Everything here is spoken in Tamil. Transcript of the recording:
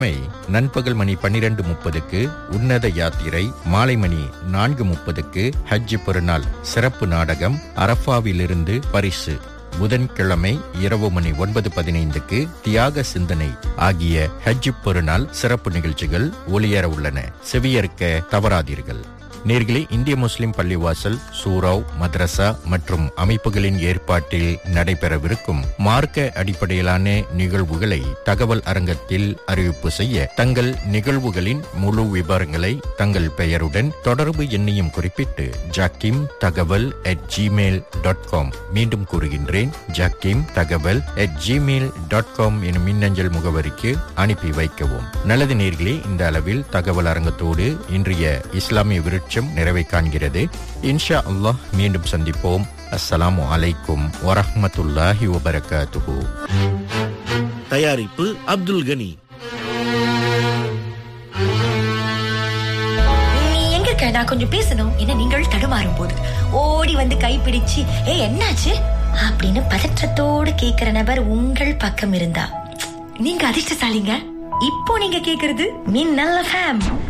நண்பகல் மணி பன்னிரண்டு முப்பதுக்கு உன்னத யாத்திரை மாலை மணி நான்கு முப்பதுக்கு ஹஜ் பெருநாள் சிறப்பு நாடகம் அரஃபாவிலிருந்து பரிசு புதன்கிழமை இரவு மணி ஒன்பது பதினைந்துக்கு தியாக சிந்தனை ஆகிய ஹஜ் பெருநாள் சிறப்பு நிகழ்ச்சிகள் ஒளியேற உள்ளன செவியேற்க தவறாதீர்கள் நேர்களே இந்திய முஸ்லிம் பள்ளிவாசல் சூராவ் மദ്രസா மற்றும் அமைப்புகளின் ஏற்பாட்டில் நடைபெறவிருக்கும் மார்க்க அடிப்படையிலான நிகழ்வுகளை தகவல் அரங்கத்தில் அறிவிப்பு செய்ய தங்கள் நிகழ்வுகளின் முழு விவரங்களை தங்கள் பெயருடன் தொடர்பு எண்ணையும் குறிப்பிட்டு ஜாக்கிம் தகவல் அட் ஜிமெயில் டாட் காம் மீண்டும் கூறுகின்றேன் ஜாக்கிம் தகவல் அட் ஜிமெயில் டாட் காம் எனும் மின்னஞ்சல் முகவரிக்கு அனுப்பி வைக்கவும் நல்லது நேர்களே இந்த அளவில் தகவல் அரங்கத்தோடு இன்றைய இஸ்லாமிய விருட்சம் நிறைவை காண்கிறது இன்ஷா அல்லாஹ் மீண்டும் சந்திப்போம் அஸ்ஸலாமு அலைக்கும் வரஹ்மத்துல்லாஹி வபரகாத்துஹு தயாரிப்பு அப்துல் கனி நீ எங்க இருக்க நான் கொஞ்சம் பேசணும் என்ன நீங்கள் தடுமாறும் போது ஓடி வந்து கைப்பிடிச்சு ஏ என்னாச்சு அப்படின்னு பதற்றத்தோடு கேக்குற நபர் உங்கள் பக்கம் இருந்தா நீங்க அதிர்ஷ்டசாலிங்க இப்போ நீங்க கேக்குறது மின்னல்ல ஃபேம்